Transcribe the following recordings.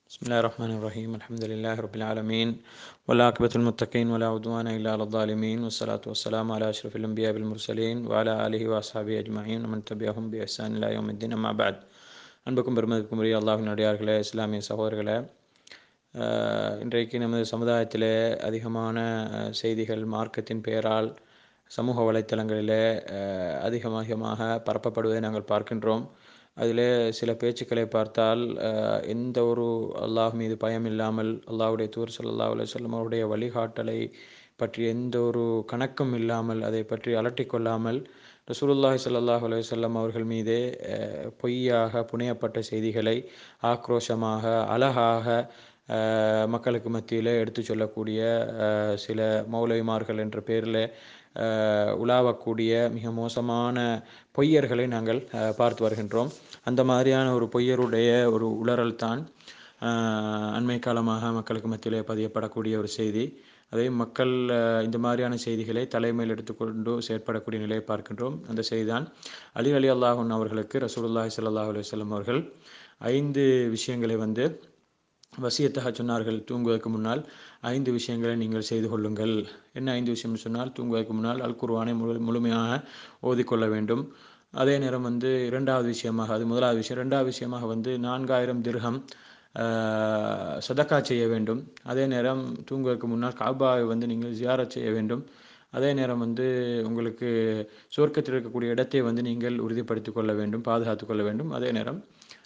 بسم الله الرحمن الرحيم الحمد لله رب العالمين والعاقبة المتقين ولا عدوان إلا على الظالمين والصلاة والسلام على أشرف الأنبياء والمرسلين وعلى آله وأصحابه أجمعين ومن تبعهم بإحسان إلى يوم الدين أما بعد அன்புக்கும் பெருமதிக்கும் உரிய அல்லாஹின் அடியார்களே இஸ்லாமிய சகோதரர்களே அஹ், இன்றைக்கு நமது சமுதாயத்திலே அதிகமான அஹ், செய்திகள் மார்க்கத்தின் பெயரால் சமூக வலைத்தளங்களிலே அஹ், அதிகம் அதிகமாக பரப்பப்படுவதை நாங்கள் பார்க்கின்றோம் அதிலே சில பேச்சுக்களை பார்த்தால் அஹ், எந்த ஒரு அல்லாஹ் மீது பயம் இல்லாமல் அல்லாஹ்வுடைய தூர் ஸல்லல்லாஹு அலைஹி வஸல்லம் அவருடைய வழிகாட்டலை பற்றி எந்த ஒரு கணக்கும் இல்லாமல் அதை பற்றி அலட்டிக் கொள்ளாமல் ரசூலுல்லாஹி ஸல்லல்லாஹு அலைஹி வஸல்லம் அவர்கள் மீதே அஹ், பொய்யாக புனையப்பட்ட செய்திகளை ஆக்ரோஷமாக அழகாக அஹ், மக்களுக்கு மத்தியில் எடுத்து சொல்லக்கூடிய அஹ், சில மௌலவிமார்கள் என்ற பேரில் உலாவக்கூடிய மிக மோசமான பொய்யர்களை நாங்கள் அஹ், பார்த்து வருகின்றோம் அந்த மாதிரியான ஒரு பொய்யருடைய ஒரு உளறல் தான் அஹ், அண்மை காலமாக மக்களுக்கு மத்தியிலே பதியப்படக்கூடிய ஒரு செய்தி அதை மக்கள் அஹ், இந்த மாதிரியான செய்திகளை தலைமையில் எடுத்துக்கொண்டு செயற்படக்கூடிய நிலையை பார்க்கின்றோம் அந்த செய்திதான் அலி அலி அல்லாஹன் அவர்களுக்கு ரசூலுல்லாஹி ஸல்லல்லாஹு அலைஹி வஸல்லம் அவர்கள் ஐந்து விஷயங்களை வந்து வசியத்தாக சொன்னார்கள் தூங்குவதற்கு முன்னால் ஐந்து விஷயங்களை நீங்கள் செய்து கொள்ளுங்கள் என்ன ஐந்து விஷயம் சொன்னால் தூங்குவதற்கு முன்னால் அல் குர்ஆனை முழு முழுமையாக ஓதிக்கொள்ள வேண்டும் அதே நேரம் வந்து இரண்டாவது விஷயமாக அது முதலாவது விஷயம் இரண்டாவது விஷயமாக வந்து நான்காயிரம் திர்ஹம் ஆஹ், சதக்கா செய்ய வேண்டும் அதே நேரம் தூங்குவதற்கு முன்னால் காபாவை வந்து நீங்கள் ஜியாரத் செய்ய வேண்டும் அதே நேரம் வந்து உங்களுக்கு சுவர்க்கத்தில் இருக்கக்கூடிய இடத்தை வந்து நீங்கள் உறுதிப்படுத்திக் கொள்ள வேண்டும் பாதுகாத்துக் கொள்ள வேண்டும் அதே நேரம்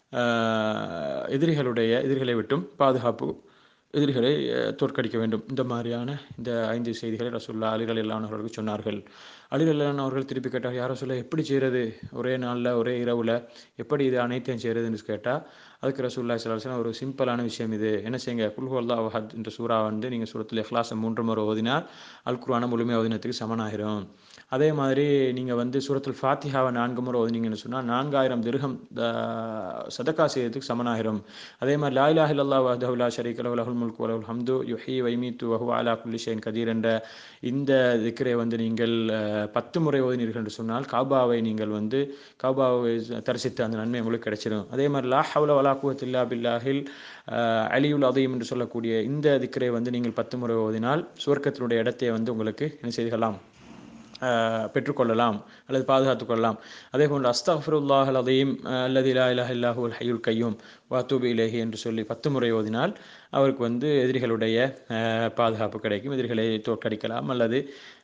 ஆஹ், எதிரிகளுடைய எதிரிகளை விட்டும் பாதுகாப்பு எதிரிகளை அஹ், தோற்கடிக்க வேண்டும் இந்த மாதிரியான இந்த ஐந்து செய்திகளை ரசூல்லா அலிகள் இல்லானவர்களுக்கு சொன்னார்கள் அலிகள் இல்லானவர்கள் திருப்பி கேட்டால் யாரோ சொல்ல எப்படி செய்கிறது ஒரே நாளில் ஒரே இரவில் எப்படி இது அனைத்தையும் செய்கிறதுன்னு கேட்டால் அதுக்கு ரசூல்லா சலாஹம் ஒரு சிம்பிளான விஷயம் இது என்ன செய்யுங்க குல்ஹு அல்லா வஹத் என்ற சூறா வந்து நீங்கள் சூரத்தில் இஹ்லாஸை மூன்று முறை ஓதினால் அல் குர்ஆனை முழுமையாக ஓதினத்துக்கு சமனாகிரும் அதே மாதிரி நீங்கள் வந்து சூரத்துல் ஃபாத்திஹாவை நான்கு முறை ஓதினீங்கன்னு சொன்னால் நான்காயிரம் திருகம் சதக்கா செய்யறதுக்கு சமனாகிரும் அதே மாதிரி லா இலாஹ இல்லல்லாஹ் வஹ்தஹு லா ஷரீக லஹு லஹுல் முல்கு வலஹுல் ஹம்து யுஹ்யி வைமீத்து வஹுவ அலா குல்லி ஷைன் கதீர் என்ற இந்த திக்ரை வந்து நீங்கள் அஹ், பத்து முறை ஓதினீர்கள் என்று சொன்னால் காபாவை நீங்கள் வந்து காபாவை தரிசித்த அந்த நன்மை உங்களுக்கு கிடைச்சிடும் அதே மாதிரி லா ஹவுல வலா குவத்தில்லா பில்லாஹில் அஹ், அலியுல் அதீம் என்று சொல்லக்கூடிய இந்த திக்ரை வந்து நீங்கள் பத்து முறை ஓதினால் சுவர்க்கத்தினுடைய இடத்தை வந்து உங்களுக்கு என்ன செய்துகலாம் ஆஹ் பெற்றுக்கொள்ளலாம் அல்லது பாதுகாத்துக் கொள்ளலாம் அதே போன்று அஸ்தஃபிருல்லாஹ் அலதீம் அல்லது இலா இலாஹ இல்லாஹு அல் ஹய்யுல் கையூம் வாத்தூபி இலேஹி என்று சொல்லி பத்து முறை ஓதினால் அவருக்கு வந்து எதிரிகளுடைய ஆஹ் பாதுகாப்பு கிடைக்கும் எதிரிகளை தோற்கடிக்கலாம் அல்லது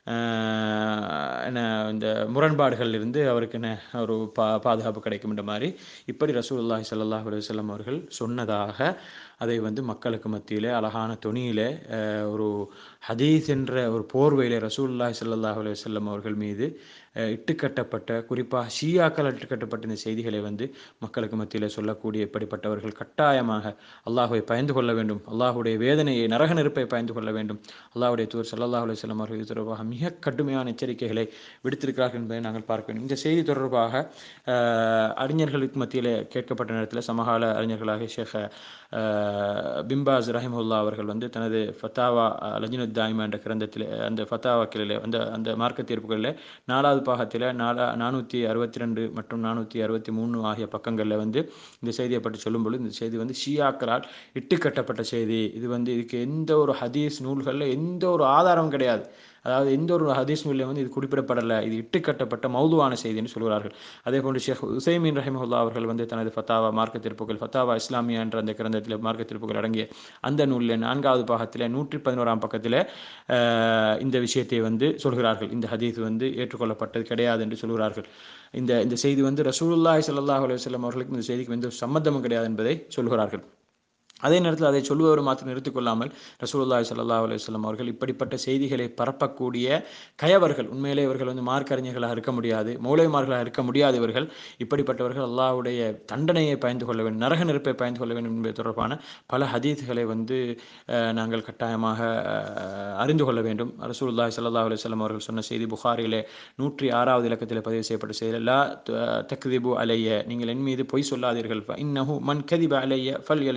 ஆஹ் என்ன இந்த முரண்பாடுகள் இருந்து அவருக்கு என்ன ஒரு பா பாதுகாப்பு கிடைக்கும் என்ற மாதிரி இப்படி ரசூலுல்லாஹி ஸல்லல்லாஹு அலைஹி வஸல்லம் அவர்கள் சொன்னதாக அதை வந்து மக்களுக்கு மத்தியிலே அழகான தொனியிலே ஆஹ் ஒரு ஹதீஸ் என்ற ஒரு போர்வையிலே ரசூலுல்லாஹி ஸல்லல்லாஹு அலைஹி வஸல்லம் அவர்கள் மீது அஹ், இட்டுக்கட்டப்பட்ட குறிப்பாக ஷியாக்கள் இட்டுக்கட்டப்பட்ட இந்த செய்திகளை வந்து மக்களுக்கு மத்தியில் சொல்லக்கூடிய இப்படிப்பட்டவர்கள் கட்டாயமாக அல்லாஹ்வை பயந்து கொள்ள வேண்டும் அல்லாஹ்வுடைய வேதனையை நரக நெருப்பை பயந்து கொள்ள வேண்டும் அல்லாஹ்வுடைய தூர் ஸல்லல்லாஹு அலைஹி வஸல்லம் அவர்கள் இது தொடர்பாக மிக கடுமையான எச்சரிக்கைகளை விடுத்திருக்கிறார்கள் என்பதை நாங்கள் பார்க்க வேண்டும் இந்த செய்தி தொடர்பாக அஹ், அறிஞர்களுக்கு மத்தியில் கேட்கப்பட்ட நேரத்தில் சமகால அறிஞர்களாக ஷேக் அஹ், பிம்பாஸ் ரஹிமுல்லா அவர்கள் வந்து தனது ஃபத்தாவா லஜினுத் தாய்மா என்ற கிரந்தத்தில் அந்த ஃபத்தாவாக்களில் அந்த அந்த மார்க்க தீர்ப்புகளில் நாலாவது பாகத்தில் நாலா நானூற்றி அறுபத்தி ரெண்டு மற்றும் நானூற்றி அறுபத்தி மூணு ஆகிய பக்கங்களில் வந்து இந்த செய்தியை பற்றி சொல்லும்பொழுது இந்த செய்தி வந்து ஷியாக்களால் இட்டுக்கட்டப்பட்ட செய்தி இது வந்து இதுக்கு எந்த ஒரு ஹதீஸ் நூல்களில் எந்த ஒரு ஆதாரம் கிடையாது அதாவது எந்த ஒரு ஹதீஸ் நூலில் வந்து இது குறிப்பிடப்படலை இது இட்டுக்கட்டப்பட்ட மௌதுவான செய்தி என்று சொல்கிறார்கள் அதே போன்று ஷேக் உசைமின் ரஹிமுல்லா அவர்கள் வந்து தனது ஃபத்தாவா மார்க்க திருப்புகள் ஃபத்தாவா இஸ்லாமியா என்ற அந்த கிரந்தத்தில் மார்க்க திருப்புகள் அடங்கிய அந்த நூலில் நான்காவது பாகத்தில் நூற்றி பதினோராம் பக்கத்தில் அஹ், இந்த விஷயத்தை வந்து சொல்கிறார்கள் இந்த ஹதீஸ் வந்து ஏற்றுக்கொள்ளப்பட்டது கிடையாது என்று சொல்கிறார்கள் இந்த இந்த செய்தி வந்து ரசூலுல்லாஹி ஸல்லல்லாஹு அலைஹி வஸல்லம் அவர்களுக்கு இந்த செய்திக்கு எந்த சம்மந்தமும் கிடையாது என்பதை சொல்கிறார்கள் அதே நேரத்தில் அதை சொல்லுவவர் மாத்திரம் நிறுத்திக்கொள்ளாமல் ரசூலுல்லாஹி ஸல்லல்லாஹு அலைஹி வஸல்லம் அவர்கள் இப்படிப்பட்ட செய்திகளை பரப்பக்கூடிய கயவர்கள் உண்மையிலே இவர்கள் வந்து மார்க்க அறிஞர்களாக இருக்க முடியாது மூளைமார்களாக இருக்க முடியாது இவர்கள் இப்படிப்பட்டவர்கள் அல்லாஹ்வுடைய தண்டனையை பயந்து கொள்ள வேண்டும் நரக நெருப்பை பயந்து கொள்ள வேண்டும் என்பது தொடர்பான பல ஹதீஸ்களை வந்து அஹ், நாங்கள் கட்டாயமாக அஹ், அறிந்து கொள்ள வேண்டும் ரசூலுல்லாஹி ஸல்லல்லாஹு அலைஹி வஸல்லம் அவர்கள் சொன்ன செய்தி புகாரிலே நூற்றி ஆறாவது இலக்கத்தில் பதிவு செய்யப்பட்ட செய்தி லா தக்திபு அலைய நீங்கள் என் மீது பொய் சொல்லாதீர்கள் இன்னஹு மன் கதிப அலைய ஃபல் எலிஜின்னார்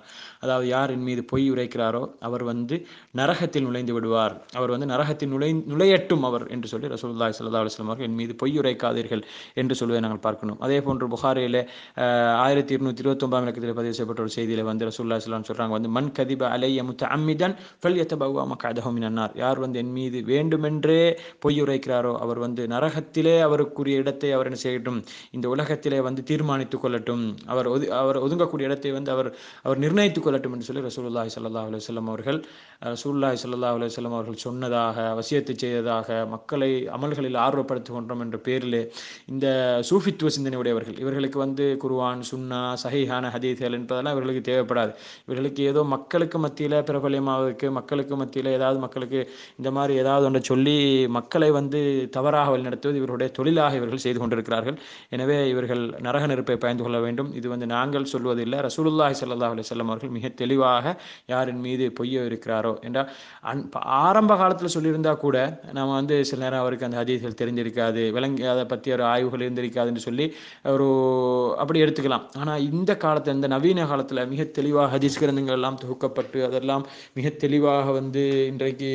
அதாவது யார் என் மீது பொய் உரைக்கிறாரோ அவர் வந்து நரகத்தில் நுழைந்து விடுவார் அவர் வந்து நரகத்தில் நுழை நுழையட்டும் அவர் என்று சொல்லி ரசூலுல்லாஹி ஸல்லல்லாஹு அலைஹி வஸல்லம் அவர்கள் என் மீது பொய் உரைக்காதீர்கள் என்று சொல்வதை நாங்கள் பார்க்கணும் அதே போன்று புகாரிலே ஆயிரத்தி இருநூத்தி இருபத்தொன்பதாம் இலக்கத்தில் பதிவு செய்யப்பட்ட ஒரு செய்தியில வந்து ரசூலுல்லாஹி ஸல்லல்லாஹு சொல்றாங்க வந்து மன் கதிப அலைய முத்தஅம்மிதன் ஃபல்யத்தபவ்வா மக்அதஹு மினன் நார் யார் வந்து என் மீது வேண்டுமென்றே பொய் உரைக்கிறாரோ அவர் வந்து நரகத்திலே அவருக்குரிய இடத்தை அவர் என்ன செய்யட்டும் இந்த உலகத்திலே வந்து தீர்மானித்துக் கொள்ளட்டும் அவர் ஒது அவர் ஒதுங்கக்கூடிய இடத்தை வந்து அவர் அவர் நிர்ணயித்துக் கொள்ளட்டும் என்று சொல்லி ரசூலுல்லாஹி ஸல்லல்லாஹு அலைஹி வஸல்லம் அவர்கள் ரசூலுல்லாஹி ஸல்லல்லாஹு அலைஹி வஸல்லம் அவர்கள் சொன்னதாக வசியத்தை செய்ததாக மக்களை அமல்களில் ஆர்வப்படுத்துகின்றோம் என்ற பேரிலே இந்த சூஃபித்துவ சிந்தனை உடையவர்கள் இவர்களுக்கு வந்து குர்ஆன் சுன்னா சஹீஹான ஹதீஸ்கள் என்பதெல்லாம் இவர்களுக்கு தேவைப்படாது இவர்களுக்கு ஏதோ மக்களுக்கு மத்தியில் பிரபல்யமாவதற்கு மக்களுக்கு மத்தியில் ஏதாவது மக்களுக்கு இந்த மாதிரி ஏதாவது ஒன்றை சொல்லி மக்களை வந்து தவறாக வழிநடத்துவது இவருடைய தொழிலாக இவர்கள் செய்து கொண்டிருக்கிறார்கள் எனவே இவர்கள் நரக நெருப்பை பயந்து கொள்ள வேண்டும் இது வந்து நாங்கள் சொல்வதில்லை ரசூலுல்லாஹி ஸல்லல்லாஹு அலைஹி வஸல்லம் அவர்கள் மிக தெளிவாக யாரின் மீது பொய்ய இருக்கிறாரோ என்றால் அன் ஆரம்ப காலத்தில் சொல்லியிருந்தா கூட நம்ம வந்து சில நேரம் அவருக்கு அந்த ஹதீஸ்கள் தெரிஞ்சிருக்காது விளங்கி அதை பற்றி ஒரு ஆய்வுகள் இருந்திருக்காதுன்னு சொல்லி ஒரு அப்படி எடுத்துக்கலாம் ஆனால் இந்த காலத்தில் இந்த நவீன காலத்தில் மிக தெளிவாக ஹதீஸ் கிரந்தங்கள் எல்லாம் தொகுக்கப்பட்டு அதெல்லாம் மிக தெளிவாக வந்து இன்றைக்கு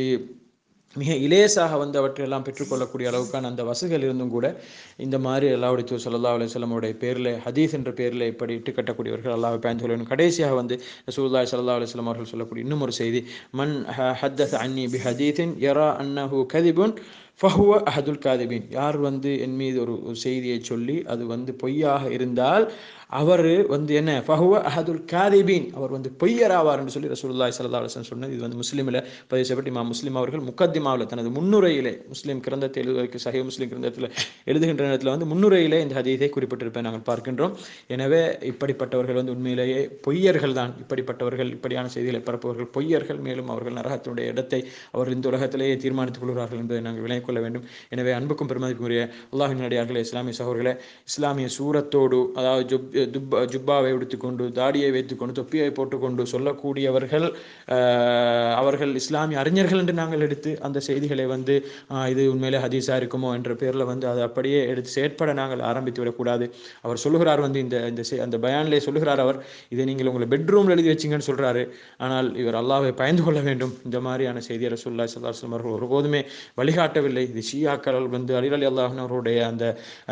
மிக இலேசாக வந்து அவற்றையெல்லாம் பெற்றுக்கொள்ளக்கூடிய அளவுக்கான அந்த வசதிகள் இருந்தும் கூட இந்த மாதிரி அல்லாவுடைய தூர் சல்லா அலுவலமுடைய பேரில் ஹதீஸ் என்ற பேரில் இப்படி இட்டு கட்டக்கூடியவர்கள் அல்லாஹ் பயந்து கொள்ள வேண்டும் கடைசியாக வந்து ரசூல்லாய் சல்லா அலுவலம் அவர்கள் சொல்லக்கூடிய இன்னும் ஒரு செய்தி மன் ஹத்தத் அன்னி பி ஹதீஸின் யரா அன்னஹு கதிபுன் ஃபஹுவ அஹதுல் காதிபின் யார் வந்து என் மீது ஒரு செய்தியை சொல்லி அது வந்து பொய்யாக இருந்தால் அவர் வந்து என்ன ஃபஹுவ அஹதுல் காதிபீன் அவர் வந்து பொய்யராவார் என்று சொல்லி ரசூலுல்லாஹி ஸல்லல்லாஹு அலைஹி வஸல்லம் சொன்னது இது வந்து முஸ்லிமில் பதிவு செய்யப்பட்டு இமாம் முஸ்லிம் அவர்கள் முக்கத்திமாவில் தனது முன்னுரையிலே முஸ்லீம் கிரந்தத்தை எழுதுவதற்கு சஹி முஸ்லீம் கிரந்தத்தில் எழுதுகின்ற நேரத்தில் வந்து முன்னுரையிலே இந்த ஹதீஸை குறிப்பிட்டிருப்பேன் நாங்கள் பார்க்கின்றோம் எனவே இப்படிப்பட்டவர்கள் வந்து உண்மையிலேயே பொய்யர்கள் தான் இப்படிப்பட்டவர்கள் இப்படியான செய்திகளை பரப்புவர்கள் பொய்யர்கள் மேலும் அவர்கள் நரகத்தினுடைய இடத்தை அவர்கள் இந்த உலகத்திலேயே தீர்மானித்துக் கொள்கிறார்கள் என்பதை நாங்கள் விளங்கிக் கொள்ள வேண்டும் எனவே அன்புக்கும் பெருமதிக்குரிய அல்லாஹின் நடிகார்களே இஸ்லாமிய சகோதரர்களே இஸ்லாமிய சூரத்தோடு அதாவது ஜுப் துப்பா ஜுப்பாவை எடுத்துக்கொண்டு தாடியை வைத்துக்கொண்டு தொப்பியை போட்டுக்கொண்டு சொல்லக்கூடியவர்கள் அவர்கள் இஸ்லாமிய அறிஞர்கள் என்று நாங்கள் எடுத்து அந்த செய்திகளை வந்து இது உண்மையிலே ஹதீஸாக இருக்குமோ என்ற பேரில் வந்து அதை அப்படியே எடுத்து செயற்பட நாங்கள் ஆரம்பித்து விடக்கூடாது அவர் சொல்லுகிறார் வந்து இந்த இந்த அந்த பயானிலே சொல்லுகிறார் அவர் இதை நீங்கள் உங்களை பெட்ரூமில் எழுதி வச்சிங்கன்னு சொல்கிறாரு ஆனால் இவர் அல்லாவை பயந்து கொள்ள வேண்டும் இந்த மாதிரியான செய்தியை ரசூல்லா சல்லாஸ்லம் அவர்கள் ஒருபோதுமே வழிகாட்டவில்லை இது ஷியாக்கள் வந்து அலில் அலி அல்லாஹன் அவருடைய அந்த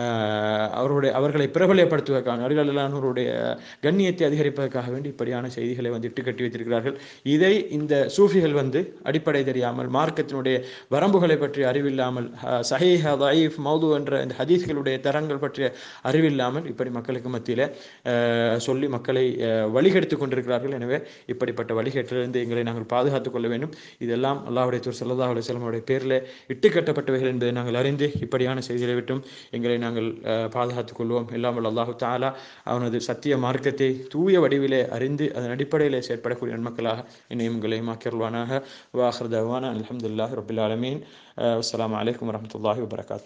அவருடைய அவர்களை பிரபலப்படுத்துவதற்கான அலில் அல்லாஹனுடைய கண்ணியத்தை அதிகரிப்பதற்காக வேண்டி இப்படியான செய்திகளை வந்து இட்டு கட்டி வைத்திருக்கிறார்கள் இதை இந்த சூஃபிகள் வந்து அடிப்படை தெரியாமல் மார்க்கத்தினுடைய வரம்புகளை பற்றி அறிவில்லாமல் சஹீஹ் தயீஃப் மௌது என்ற இந்த ஹதீஸ்களுடைய தரங்கள் பற்றிய அறிவில்லாமல் இப்படி மக்களுக்கு மத்தியில் சொல்லி மக்களை வழிகெடுத்து கொண்டிருக்கிறார்கள் எனவே இப்படிப்பட்ட வழிகேட்டிலிருந்து எங்களை நாங்கள் பாதுகாத்துக் கொள்ள வேண்டும் இதெல்லாம் அல்லாஹுடைய தூர் சல்லா அலுவலமுடைய பேரில் இட்டு கட்டப்பட்டவைகள் என்பதை நாங்கள் அறிந்து இப்படியான செய்திகளை விட்டும் எங்களை நாங்கள் பாதுகாத்துக் கொள்வோம் இல்லாமல் அல்லாஹு தாலா அவனது சத்திய மார்க்கத்தை தூய வடிவிலே அறிந்து அதன் அடிப்படையில் செயற்படக்கூடிய நன்மக்களாக என்னையும் உங்களையும் ஆக்கியல்வானாக வாஹர் தவானா அலமதுல்லாஹ் ரபுல் ஆலமீன் அஸ்லாம் வலைக்கம் வரமத்துல்லாஹி வபரகாத்து